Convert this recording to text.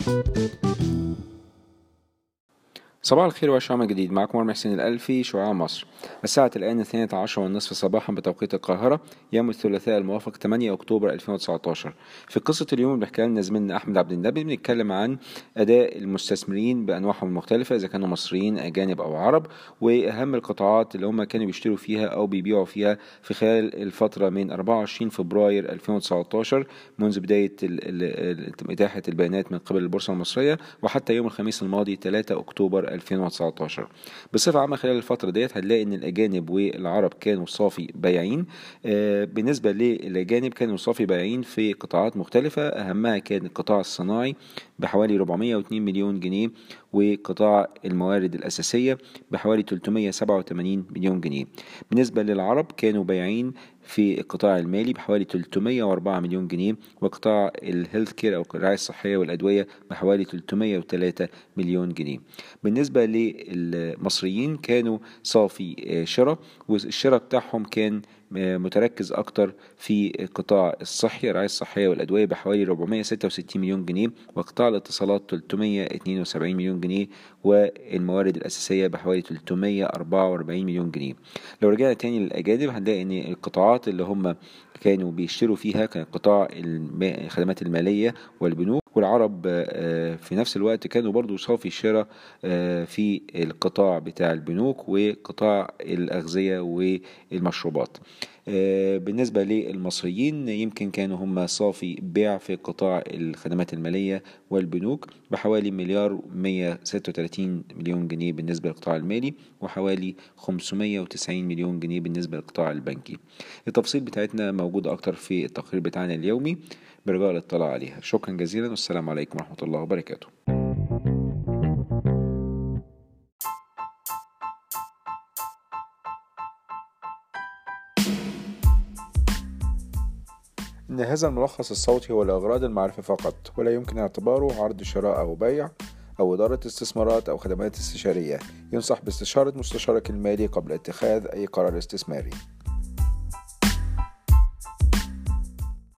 صباح الخير وعشاء جديد معكم عمر محسن الألفي شعاع مصر الساعة الآن 12 والنصف صباحا بتوقيت القاهرة يوم الثلاثاء الموافق 8 أكتوبر 2019 في قصة اليوم اللي بيحكي لنا زميلنا أحمد عبد النبي بنتكلم عن أداء المستثمرين بأنواعهم المختلفة إذا كانوا مصريين أجانب أو عرب وأهم القطاعات اللي هم كانوا بيشتروا فيها أو بيبيعوا فيها في خلال الفترة من 24 فبراير 2019 منذ بداية إتاحة البيانات من قبل البورصة المصرية وحتى يوم الخميس الماضي 3 أكتوبر 2019 بصفة عامة خلال الفترة ديت هنلاقي إن الأجانب والعرب كانوا صافي بايعين آه، بالنسبة للأجانب كانوا صافي بايعين في قطاعات مختلفة أهمها كان القطاع الصناعي بحوالي 402 مليون جنيه وقطاع الموارد الأساسية بحوالي 387 مليون جنيه بالنسبة للعرب كانوا بايعين في القطاع المالي بحوالي 304 مليون جنيه وقطاع الهيلث كير أو الرعاية الصحية والأدوية بحوالي 303 مليون جنيه بالنسبة للمصريين كانوا صافي آه، شراء والشراء بتاعهم كان متركز أكتر في القطاع الصحي الرعاية الصحية والأدوية بحوالي 466 مليون جنيه وقطاع الاتصالات 372 مليون جنيه والموارد الأساسية بحوالي 344 مليون جنيه لو رجعنا تاني للأجانب هنلاقي إن القطاعات اللي هم كانوا بيشتروا فيها كان قطاع الخدمات المالية والبنوك والعرب آه، في نفس الوقت كانوا برضو صافي الشراء آه، في القطاع بتاع البنوك وقطاع الأغذية والمشروبات آه، بالنسبة للمصريين يمكن كانوا هم صافي بيع في قطاع الخدمات المالية والبنوك بحوالي مليار 136 مليون جنيه بالنسبة للقطاع المالي وحوالي 590 مليون جنيه بالنسبة للقطاع البنكي التفاصيل بتاعتنا موجودة أكتر في التقرير بتاعنا اليومي برجاء الاطلاع عليها شكرا جزيلا والسلام عليكم ورحمة الله وبركاته إن هذا الملخص الصوتي هو لأغراض المعرفة فقط ولا يمكن اعتباره عرض شراء أو بيع أو إدارة استثمارات أو خدمات استشارية ينصح باستشارة مستشارك المالي قبل اتخاذ أي قرار استثماري